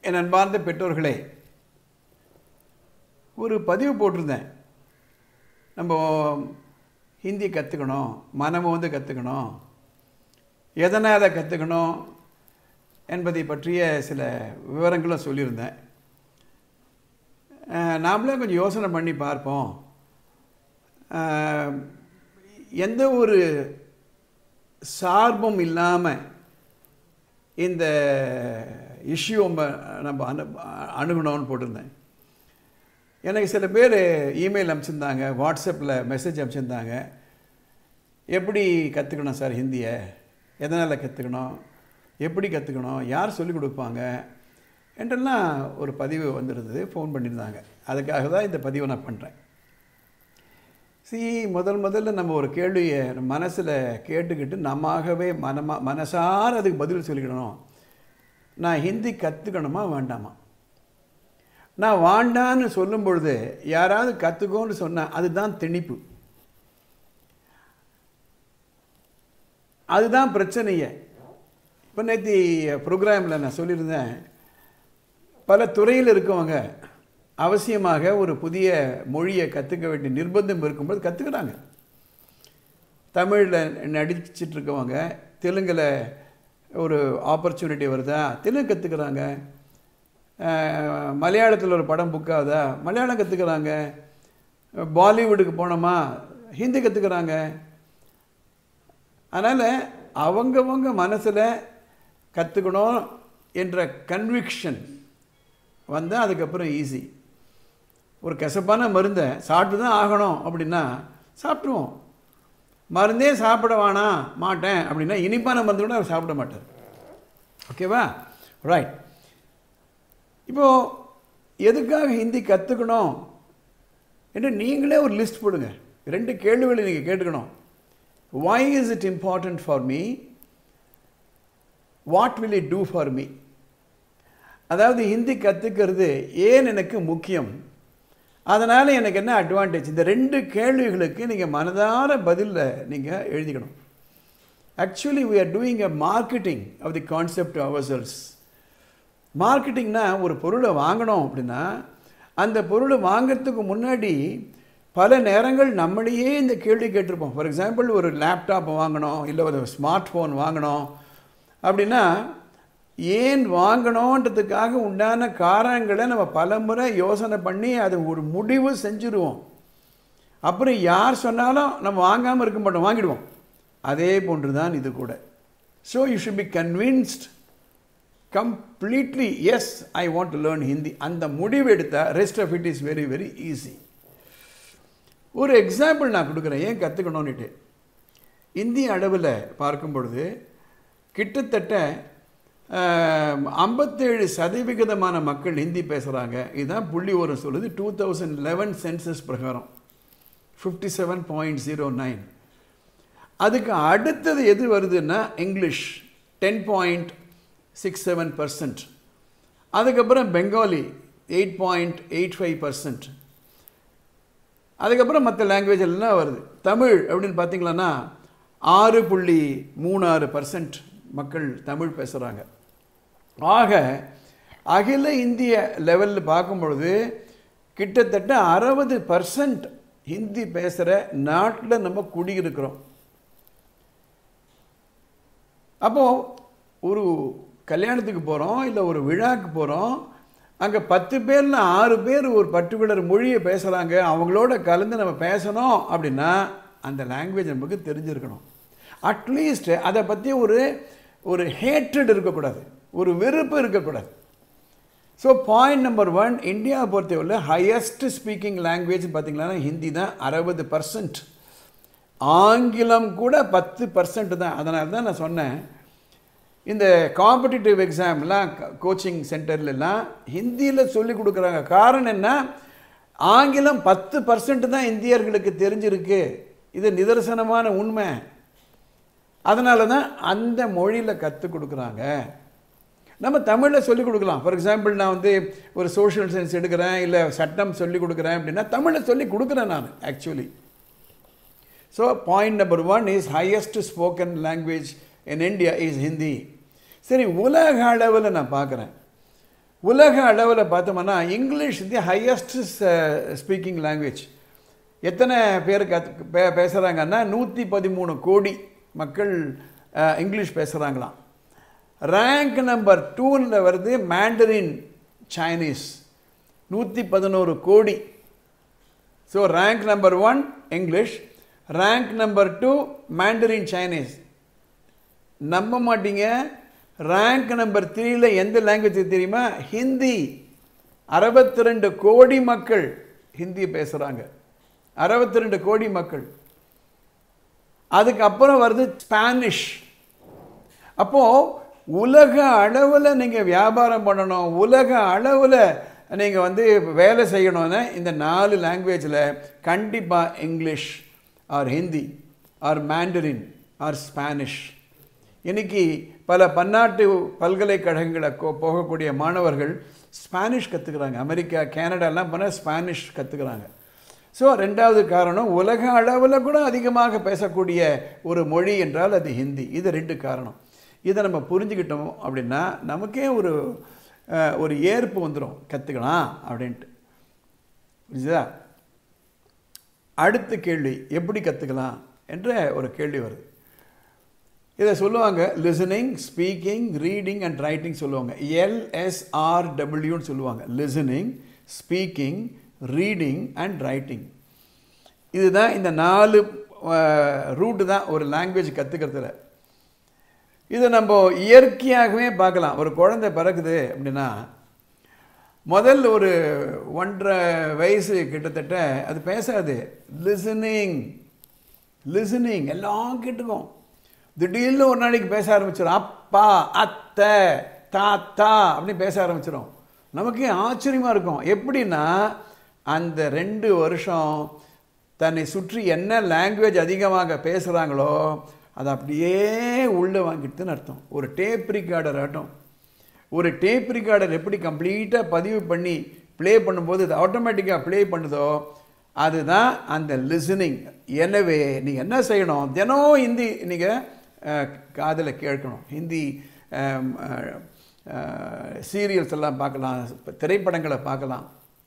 என் அன்பார்ந்த பெற்றோர்களே ஒரு பதிவு போட்டிருந்தேன் நம்ம ஹிந்தி கற்றுக்கணும் மனமும் வந்து கற்றுக்கணும் எதனால் கற்றுக்கணும் என்பதை பற்றிய சில விவரங்களும் சொல்லியிருந்தேன் அஹ், நாமளே கொஞ்சம் யோசனை பண்ணி பார்ப்போம் அஹ், எந்த ஒரு சார்பும் இல்லாமல் இந்த இஷ்யூ நம்ம அனு அணுகணும்னு போட்டிருந்தேன் எனக்கு சில பேர் இமெயில் அனுப்பிச்சிருந்தாங்க வாட்ஸ்அப்பில் மெசேஜ் அனுப்பிச்சிருந்தாங்க எப்படி கற்றுக்கணும் சார் ஹிந்தியை எதனால் கற்றுக்கணும் எப்படி கற்றுக்கணும் யார் சொல்லிக் கொடுப்பாங்க என்றெல்லாம் ஒரு பதிவு வந்திருந்தது ஃபோன் பண்ணியிருந்தாங்க அதுக்காக தான் இந்த பதிவை நான் பண்ணுறேன் சி முதல் முதல்ல நம்ம ஒரு கேள்வியை மனசில் கேட்டுக்கிட்டு நம்மாகவே மனமா மனசார அதுக்கு பதில் சொல்லிக்கணும் நான் ஹிந்தி கற்றுக்கணுமா வேண்டாமா நான் வாண்டான்னு சொல்லும் பொழுது யாராவது கற்றுக்கோன்னு சொன்னால் அதுதான் திணிப்பு அதுதான் பிரச்சனையே இப்போ நேற்று ப்ரோக்ராமில் நான் சொல்லியிருந்தேன் பல துறையில் இருக்கவங்க அவசியமாக ஒரு புதிய மொழியை கற்றுக்க வேண்டிய நிர்பந்தம் இருக்கும்போது கற்றுக்கிறாங்க தமிழில் நடிச்சிட்டு இருக்கவங்க தெலுங்கில் ஒரு ஆப்பர்ச்சுனிட்டி வருதா தெலுங்கு கற்றுக்குறாங்க மலையாளத்தில் ஒரு படம் புக் ஆகுதா மலையாளம் கற்றுக்குறாங்க பாலிவுட்டுக்கு போனோமா ஹிந்தி கற்றுக்குறாங்க அதனால் அவங்கவங்க மனசில் கற்றுக்கணும் என்ற கன்விக்ஷன் வந்தால் அதுக்கப்புறம் ஈஸி ஒரு கசப்பான மருந்தை சாப்பிட்டு தான் ஆகணும் அப்படின்னா சாப்பிட்ருவோம் மருந்தே சாப்பிட வேணாம் மாட்டேன் அப்படின்னா இனிப்பான மருந்து கூட அவர் சாப்பிட மாட்டார் ஓகேவா ரைட் இப்போது எதுக்காக ஹிந்தி கற்றுக்கணும் என்று நீங்களே ஒரு லிஸ்ட் போடுங்க ரெண்டு கேள்விகளை நீங்கள் கேட்டுக்கணும் why is it important for me what will it do for me அதாவது ஹிந்தி கற்றுக்கிறது ஏன் எனக்கு முக்கியம் அதனால் எனக்கு என்ன அட்வான்டேஜ் இந்த ரெண்டு கேள்விகளுக்கு நீங்கள் மனதார பதிலில் நீங்கள் எழுதிக்கணும் actually we are doing a marketing of the concept of ourselves மார்க்கெட்டிங்னா ஒரு பொருளை வாங்கணும் அப்படின்னா அந்த பொருளை வாங்கிறதுக்கு முன்னாடி பல நேரங்கள் நம்மளையே இந்த கேள்வி கேட்டிருப்போம் ஃபார் எக்ஸாம்பிள் ஒரு லேப்டாப் வாங்கணும் இல்லை ஒரு ஸ்மார்ட் ஃபோன் வாங்கணும் அப்படின்னா ஏன் வாங்கணுன்றதுக்காக உண்டான காரணங்களை நம்ம பலமுறை யோசனை பண்ணி அதை ஒரு முடிவு செஞ்சுருவோம் அப்புறம் யார் சொன்னாலும் நம்ம வாங்காமல் இருக்க மாட்டோம் வாங்கிடுவோம் அதே போன்று தான் இது கூட so you should be convinced completely yes I want to learn Hindi அந்த முடிவு எடுத்தால் rest of it is very very easy ஒரு எக்ஸாம்பிள் நான் கொடுக்குறேன் ஏன் கற்றுக்கணும்னுட்டு இந்திய அளவில் பார்க்கும் பொழுது கிட்டத்தட்ட ஐம்பத்தேழு சதவிகிதமான மக்கள் ஹிந்தி பேசுகிறாங்க இதுதான் புள்ளி ஒரு சொல்லுது டூ தௌசண்ட் லெவன் சென்சஸ் பிரகாரம் fifty seven point zero nine அதுக்கு அடுத்தது எது வருதுன்னா English ten point six seven percent அதுக்கப்புறம் Bengali eight point eight five percent அதுக்கப்புறம் மற்ற லாங்குவேஜ் எல்லாம் வருது தமிழ் அப்படின்னு பார்த்தீங்களன்னா ஆறு புள்ளி மூணு ஆறு பர்சன்ட் மக்கள் தமிழ் பேசுகிறாங்க ஆக அகில இந்திய லெவலில் பார்க்கும் பொழுது கிட்டத்தட்ட அறுபது பர்சன்ட் ஹிந்தி பேசுகிற நாட்டில் நம்ம குடியிருக்கிறோம் அப்போது ஒரு கல்யாணத்துக்கு போகிறோம் இல்லை ஒரு விழாக்கு போகிறோம் அங்கே பத்து பேரில் ஆறு பேர் ஒரு பர்டிகுலர் மொழியை பேசுகிறாங்க அவங்களோட கலந்து நம்ம பேசணும் அப்படின்னா அந்த லாங்குவேஜ் நமக்கு தெரிஞ்சிருக்கணும் அட்லீஸ்ட் அதை பற்றி ஒரு ஒரு ஹேட்ரட் இருக்கக்கூடாது ஒரு வெறுப்பு இருக்கக்கூடாது ஸோ பாயிண்ட் நம்பர் ஒன் இந்தியாவை பொறுத்தவரை ஹையஸ்ட் ஸ்பீக்கிங் லாங்குவேஜ் பார்த்தீங்கன்னா ஹிந்தி தான் அறுபது பர்சன்ட் ஆங்கிலம் கூட பத்து பர்சன்ட் தான் அதனால தான் நான் சொன்னேன் இந்த காம்படிட்டிவ் எக்ஸாம்லாம் கோச்சிங் சென்டர்லலாம் ஹிந்தியில் சொல்லி கொடுக்குறாங்க காரணம் என்ன ஆங்கிலம் பத்து பர்சன்ட் தான் இந்தியர்களுக்கு தெரிஞ்சிருக்கு இது நிதர்சனமான உண்மை அதனால தான் அந்த மொழியில் கற்றுக் கொடுக்குறாங்க நம்ம தமிழில் சொல்லிக் கொடுக்கலாம் ஃபார் எக்ஸாம்பிள் நான் வந்து ஒரு சோஷியல் சயின்ஸ் எடுக்கிறேன் இல்லை சட்டம் சொல்லி கொடுக்குறேன் அப்படின்னா தமிழில் சொல்லி கொடுக்குறேன் நான் actually so point number one is highest spoken language in India is Hindi சரி உலக அளவில் நான் பார்க்குறேன் உலக அளவில் பார்த்தோம்னா English the highest speaking language எத்தனை பேர் கத் பே பேசுகிறாங்கன்னா நூற்றி பதிமூணு கோடி மக்கள் அஹ், இங்கிலீஷ் பேசுகிறாங்களாம் ரேங்க் நம்பர் டூவில் வருது மேண்டரின் சைனீஸ் நூற்றி பதினோரு கோடி so rank number one English rank number two Mandarin Chinese நம்ப மாட்டீங்க ரேங்க் நம்பர் த்ரீல எந்த லாங்குவேஜ் தெரியுமா ஹிந்தி அறுபத்தி ரெண்டு கோடி மக்கள் ஹிந்தி பேசுகிறாங்க அறுபத்தி ரெண்டு கோடி மக்கள் அதுக்கப்புறம் வருது ஸ்பானிஷ் அப்போது உலக அளவில் நீங்கள் வியாபாரம் பண்ணணும் உலக அளவில் நீங்கள் வந்து வேலை செய்யணும்னா இந்த நாலு லாங்குவேஜில் கண்டிப்பாக English or Hindi or Mandarin or Spanish இன்னைக்கு பல பன்னாட்டு பல்கலைக்கழகங்களை கோ- போகக்கூடிய மாணவர்கள் ஸ்பானிஷ் கற்றுக்குறாங்க அமெரிக்கா கனடாலாம் போனால் ஸ்பானிஷ் கற்றுக்குறாங்க ஸோ ரெண்டாவது காரணம் உலக அளவில் கூட அதிகமாக பேசக்கூடிய ஒரு மொழி என்றால் அது ஹிந்தி இது ரெண்டு காரணம் இதை நம்ம புரிஞ்சுக்கிட்டோம் அப்படின்னா நமக்கே ஒரு அஹ், ஒரு ஏற்பு வந்துடும் கற்றுக்கலாம் அப்படின்ட்டு புரிஞ்சுதா அடுத்த கேள்வி எப்படி கற்றுக்கலாம் என்ற ஒரு கேள்வி வருது இதை சொல்லுவாங்க listening speaking reading and writing சொல்லுவாங்க எல்எஸ்ஆர்டபிள்யூன்னு சொல்லுவாங்க listening speaking reading and writing இதுதான் இந்த நாலு ரூட்டு தான் ஒரு லாங்குவேஜ் கற்றுக்கிறதுல இதை நம்ம இயற்கையாகவே பார்க்கலாம் ஒரு குழந்தை பிறக்குது அப்படின்னா முதல் ஒரு ஒன்றரை வயசு கிட்டத்தட்ட அது பேசாது லிசனிங் லிசனிங் எல்லாம் கேட்டுக்கும் திடீர்னு ஒரு நாளைக்கு பேச ஆரம்பிச்சிடும் அப்பா அத்தை தாத்தா அப்படின்னு பேச ஆரம்பிச்சிடும் நமக்கே ஆச்சரியமாக இருக்கும் எப்படின்னா அந்த ரெண்டு வருஷம் தன்னை சுற்றி என்ன லாங்குவேஜ் அதிகமாக பேசுகிறாங்களோ அதை அப்படியே உள்ளே வாங்கிட்டுன்னு அர்த்தம் ஒரு டேப் ரிகார்டர் ஆட்டம் ஒரு டேப் ரிகார்டர் எப்படி கம்ப்ளீட்டாக பதிவு பண்ணி ப்ளே பண்ணும்போது அது ஆட்டோமேட்டிக்காக ப்ளே பண்ணுதோ அதுதான் அந்த லிசனிங் எனவே நீங்கள் என்ன செய்யணும் தினம் ஹிந்தி நீங்கள் காதில் கேட்கணும் ஹிந்தி சீரியல்ஸ் எல்லாம் பார்க்கலாம் திரைப்படங்களை பார்க்கலாம்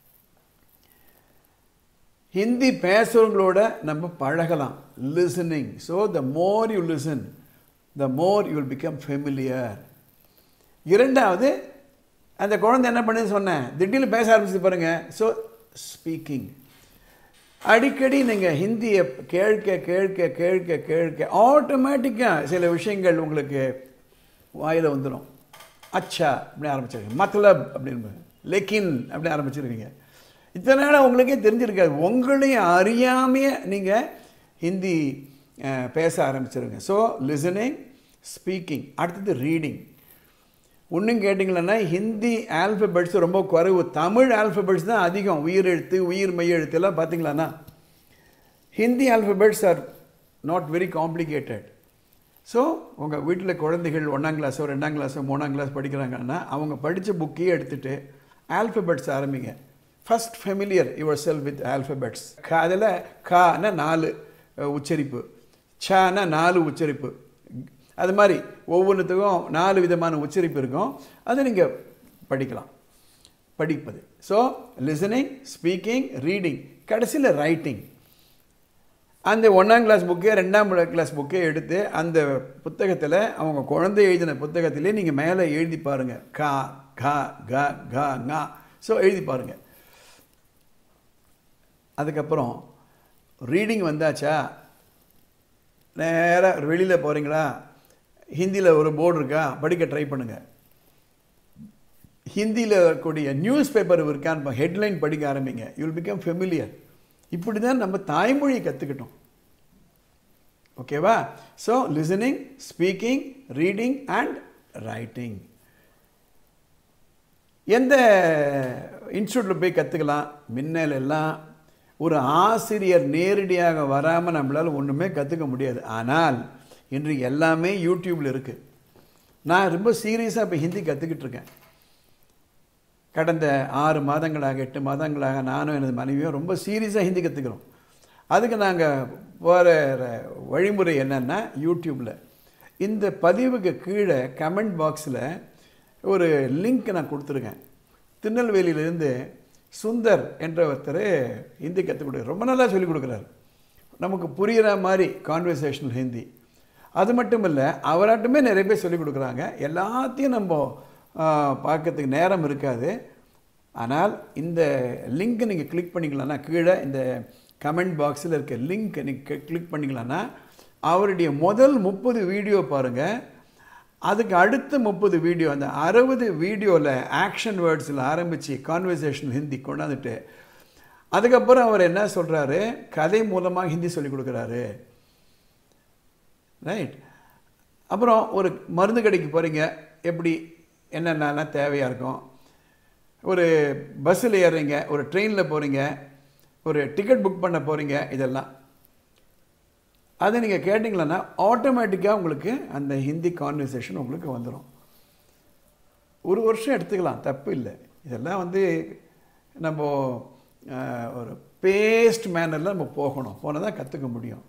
ஹிந்தி பேசுகிறவங்களோட நம்ம பழகலாம் listening so the more you listen the more you will become familiar இரண்டாவது அந்த குழந்தை என்ன பண்ணுது சொன்னேன் திடீர்னு பேச ஆரம்பிச்சு பாருங்க ஸோ ஸ்பீக்கிங் அடிக்கடி நீங்கள் ஹிந்தியை கேட்க கேட்க கேட்க கேட்க ஆட்டோமேட்டிக்காக சில விஷயங்கள் உங்களுக்கு வாயில் வந்துடும் அச்சா அப்படின்னு ஆரம்பிச்சிருக்கீங்க மத்லப் அப்படின்னு லெக்கின் அப்படின்னு ஆரம்பிச்சிருக்கீங்க இத்தனை நாள் உங்களுக்கே தெரிஞ்சிருக்காது உங்களையும் அறியாமையே நீங்கள் ஹிந்தி அஹ், பேச ஆரம்பிச்சிருங்க ஸோ லிசனிங் ஸ்பீக்கிங் அடுத்தது ரீடிங் ஒன்றும் கேட்டிங்களன்னா ஹிந்தி ஆல்ஃபபெட்ஸ் ரொம்ப குறைவு தமிழ் ஆல்ஃபபெட்ஸ் தான் அதிகம் உயிரெழுத்து உயிர் மெய் எழுத்து எல்லாம் பார்த்தீங்களாண்ணா Hindi alphabets are not very complicated so உங்கள் வீட்டில் குழந்தைகள் ஒன்றாம் கிளாஸோ ரெண்டாம் கிளாஸோ மூணாம் கிளாஸ் படிக்கிறாங்கன்னா அவங்க படித்த புக்கையே எடுத்துகிட்டு ஆல்ஃபபெட்ஸ் ஆரம்பிங்க first familiar your self with alphabets அதில் கான நாலு அஹ், உச்சரிப்பு சான நாலு உச்சரிப்பு அது மாதிரி ஒவ்வொன்றுத்துக்கும் நாலு விதமான உச்சரிப்பு இருக்கும் அதை நீங்கள் படிக்கலாம் படிப்பது ஸோ லிசனிங் ஸ்பீக்கிங் ரீடிங் கடைசியில் ரைட்டிங் அந்த ஒன்றாம் கிளாஸ் புக்கே ரெண்டாம் கிளாஸ் புக்கே எடுத்து அந்த புத்தகத்தில் அவங்க குழந்தை எழுதின புத்தகத்திலே நீங்கள் மேலே எழுதி பாருங்கள் கா கா க க ஙா ஸோ எழுதி பாருங்கள் அதுக்கப்புறம் ரீடிங் வந்தாச்சா நேராக வெளியில் போகிறீங்களா ஹிந்தியில் ஒரு போர்டு இருக்கா படிக்க ட்ரை பண்ணுங்கள் ஹிந்தியில் இருக்கக்கூடிய நியூஸ் பேப்பர் இருக்கான்னு ஹெட்லைன் படிக்க ஆரம்பிங்க யூல் பிகம் ஃபெமிலியர் இப்படி தான் நம்ம தாய்மொழியை கற்றுக்கிட்டோம் ஓகேவா so listening speaking reading and writing எந்த இன்ஸ்டியூட்டில் போய் கற்றுக்கலாம் மின்னல் எல்லாம் ஒரு ஆசிரியர் நேரடியாக வராமல் நம்மளால் ஒன்றுமே கற்றுக்க முடியாது ஆனால் இன்று எல்லாமே யூடியூப்பில் இருக்குது நான் ரொம்ப சீரியஸாக இப்போ ஹிந்தி கற்றுக்கிட்டு இருக்கேன் கடந்த ஆறு மாதங்களாக எட்டு மாதங்களாக நானும் எனது மனைவியும் ரொம்ப சீரியஸாக ஹிந்தி கற்றுக்கிறோம் அதுக்கு நாங்கள் போகிற வழிமுறை என்னென்னா யூடியூப்பில் இந்த பதிவுக்கு கீழே கமெண்ட் பாக்ஸில் ஒரு லிங்க் நான் கொடுத்துருக்கேன் திருநெல்வேலியிலேருந்து சுந்தர் என்ற ஒருத்தர் ஹிந்தி கற்றுக் கொடுக்குறாரு ரொம்ப நல்லா சொல்லிக் கொடுக்குறாரு நமக்கு புரிகிற மாதிரி கான்வர்சேஷனல் ஹிந்தி அது மட்டும் இல்லை அவராட்டுமே நிறைய பேர் சொல்லிக் கொடுக்குறாங்க எல்லாத்தையும் நம்ம பார்க்கறதுக்கு நேரம் இருக்காது ஆனால் இந்த லிங்க்கை நீங்கள் கிளிக் பண்ணிக்கலாம்னா கீழே இந்த கமெண்ட் பாக்ஸில் இருக்க லிங்க் நீங்கள் கிளிக் பண்ணிக்கலாம்னா அவருடைய முதல் முப்பது வீடியோ பாருங்கள் அதுக்கு அடுத்த முப்பது வீடியோ அந்த அறுபது வீடியோவில் ஆக்ஷன் வேர்ட்ஸில் ஆரம்பித்து கான்வர்சேஷன் ஹிந்தி கொண்டாந்துட்டு அதுக்கப்புறம் அவர் என்ன சொல்கிறாரு கதை மூலமாக ஹிந்தி சொல்லிக் கொடுக்குறாரு ரைட் அப்புறம் ஒரு மருந்து கடைக்கு போகிறீங்க எப்படி என்னென்னலாம் தேவையாக இருக்கும் ஒரு பஸ்ஸில் ஏறுறீங்க ஒரு ட்ரெயினில் போகிறீங்க ஒரு டிக்கெட் புக் பண்ண போகிறீங்க இதெல்லாம் அதை நீங்கள் கேட்டிங்களன்னா ஆட்டோமேட்டிக்காக உங்களுக்கு அந்த ஹிந்தி கான்வர்சேஷன் உங்களுக்கு வந்துடும் ஒரு வருஷம் எடுத்துக்கலாம் தப்பு இல்லை இதெல்லாம் வந்து நம்ம ஒரு பேஸ்ட் மேனரில் நம்ம போகணும் போனால் தான் கற்றுக்க முடியும்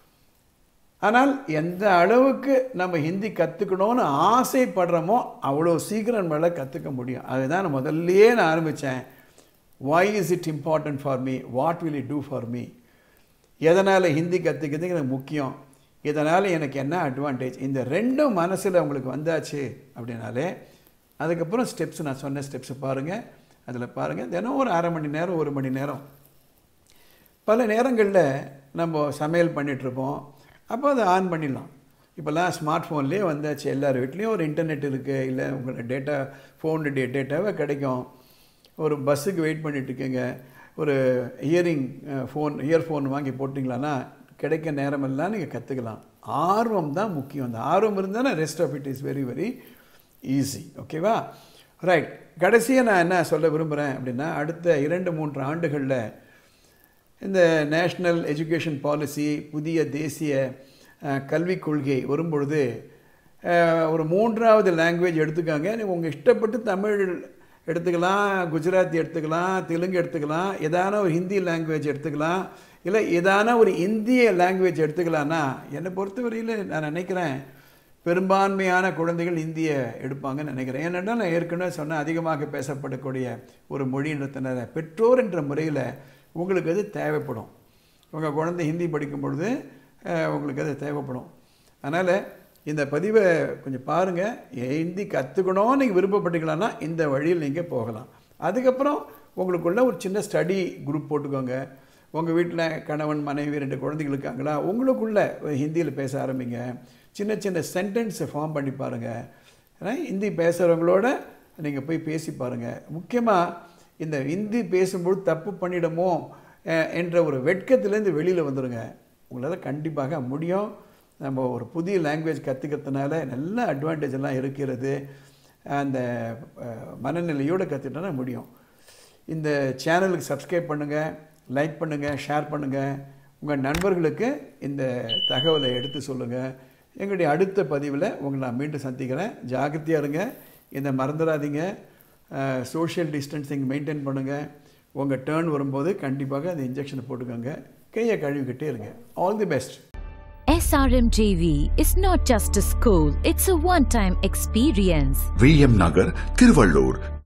ஆனால் எந்த அளவுக்கு நம்ம ஹிந்தி கற்றுக்கணும்னு ஆசைப்படுறோமோ அவ்வளோ சீக்கிரம் நம்மளால் கற்றுக்க முடியும் அதுதான் நான் முதல்லையே நான் ஆரம்பித்தேன் why is it important for me what will it do for me எதனால் ஹிந்தி கற்றுக்கிறதுக்கு எனக்கு முக்கியம் இதனால் எனக்கு என்ன அட்வான்டேஜ் இந்த ரெண்டும் மனசில் உங்களுக்கு வந்தாச்சு அப்படின்னாலே அதுக்கப்புறம் ஸ்டெப்ஸ் நான் சொன்ன ஸ்டெப்ஸை பாருங்கள் அதில் பாருங்கள் தினம் ஒரு அரை மணி நேரம் ஒரு மணி நேரம் பல நேரங்களில் நம்ம சமையல் பண்ணிகிட்ருப்போம் அப்போ அதை ஆன் பண்ணிடலாம் இப்போல்லாம் ஸ்மார்ட் ஃபோன்லேயே வந்தாச்சு எல்லார் வீட்லேயும் ஒரு இன்டர்நெட் இருக்குது இல்லை உங்களோட டேட்டா ஃபோனுடைய டேட்டாவே கிடைக்கும் ஒரு பஸ்ஸுக்கு வெயிட் பண்ணிட்டுருக்கீங்க ஒரு இயரிங் ஃபோன் இயர்ஃபோன் வாங்கி போட்டிங்களான்னா கிடைக்க நேரமெல்லாம் நீங்கள் கற்றுக்கலாம் ஆர்வம் தான் முக்கியம் அந்த ஆர்வம் இருந்தால் rest of it is very very easy ஓகேவா ரைட் கடைசியாக நான் என்ன சொல்ல விரும்புகிறேன் அப்படின்னா அடுத்த இரண்டு மூன்று ஆண்டுகளில் இந்த நேஷ்னல் எஜுகேஷன் பாலிசி புதிய தேசிய கல்விக் கொள்கை வரும்பொழுது ஒரு மூன்றாவது லாங்குவேஜ் எடுத்துக்காங்க நீங்கள் உங்கள் இஷ்டப்பட்டு தமிழ் எடுத்துக்கலாம் குஜராத்தி எடுத்துக்கலாம் தெலுங்கு எடுத்துக்கலாம் ஏதான ஒரு ஹிந்தி லாங்குவேஜ் எடுத்துக்கலாம் இல்லை ஏதான ஒரு இந்திய லாங்குவேஜ் எடுத்துக்கலான்னா என்னை பொறுத்தவரையில் நான் நினைக்கிறேன் பெரும்பான்மையான குழந்தைகள் இந்திய எடுப்பாங்கன்னு நினைக்கிறேன் ஏன்னா நான் ஏற்கனவே சொன்னேன் அதிகமாக பேசப்படக்கூடிய ஒரு மொழின்றதுனால பெற்றோர் என்ற முறையில் உங்களுக்கு அது தேவைப்படும் உங்கள் குழந்தை ஹிந்தி படிக்கும் பொழுது உங்களுக்கு அது தேவைப்படும் அதனால் இந்த பதிவை கொஞ்சம் பாருங்கள் ஹிந்தி கற்றுக்கணும்னு நீங்கள் விருப்பப்பட்டுக்கலான்னா இந்த வழியில் நீங்கள் போகலாம் அதுக்கப்புறம் உங்களுக்குள்ள ஒரு சின்ன ஸ்டடி குரூப் போட்டுக்கோங்க உங்கள் வீட்டில் கணவன் மனைவி ரெண்டு குழந்தைகள் இருக்காங்களா உங்களுக்குள்ள ஹிந்தியில் பேச ஆரம்பிங்க சின்ன சின்ன சென்டென்ஸை ஃபார்ம் பண்ணி பாருங்கள் ஹிந்தி பேசுகிறவங்களோட நீங்கள் போய் பேசி பாருங்கள் முக்கியமாக இந்த ஹிந்தி பேசும்போது தப்பு பண்ணிடமோ என்ற ஒரு வெட்கத்துலேருந்து வெளியில் வந்துடுங்க உங்களால் கண்டிப்பாக முடியும் நம்ம ஒரு புதிய லாங்குவேஜ் கற்றுக்கிறதுனால நல்ல அட்வான்டேஜ் எல்லாம் இருக்கிறது அந்த மனநிலையோடு கற்றுட்டோன்னா முடியும் இந்த சேனலுக்கு சப்ஸ்கிரைப் பண்ணுங்கள் லைக் பண்ணுங்கள் ஷேர் பண்ணுங்கள் உங்கள் நண்பர்களுக்கு இந்த தகவலை எடுத்து சொல்லுங்கள் எங்களுடைய அடுத்த பதிவில் உங்களை நான் மீண்டும் சந்திக்கிறேன் ஜாகிரதையாக இருங்க இதை மறந்துடாதீங்க சோஷியல் டிஸ்டன்சிங் மெயின்டைன் பண்ணுங்கள் உங்கள் டேர்ன் வரும்போது கண்டிப்பாக அந்த இன்ஜெக்ஷனை போட்டுக்கோங்க கையை கழுவிக்கிட்டே இருங்க all the best SRMJV is not just a school, it's a one time experience. V M Nagar Tiruvallur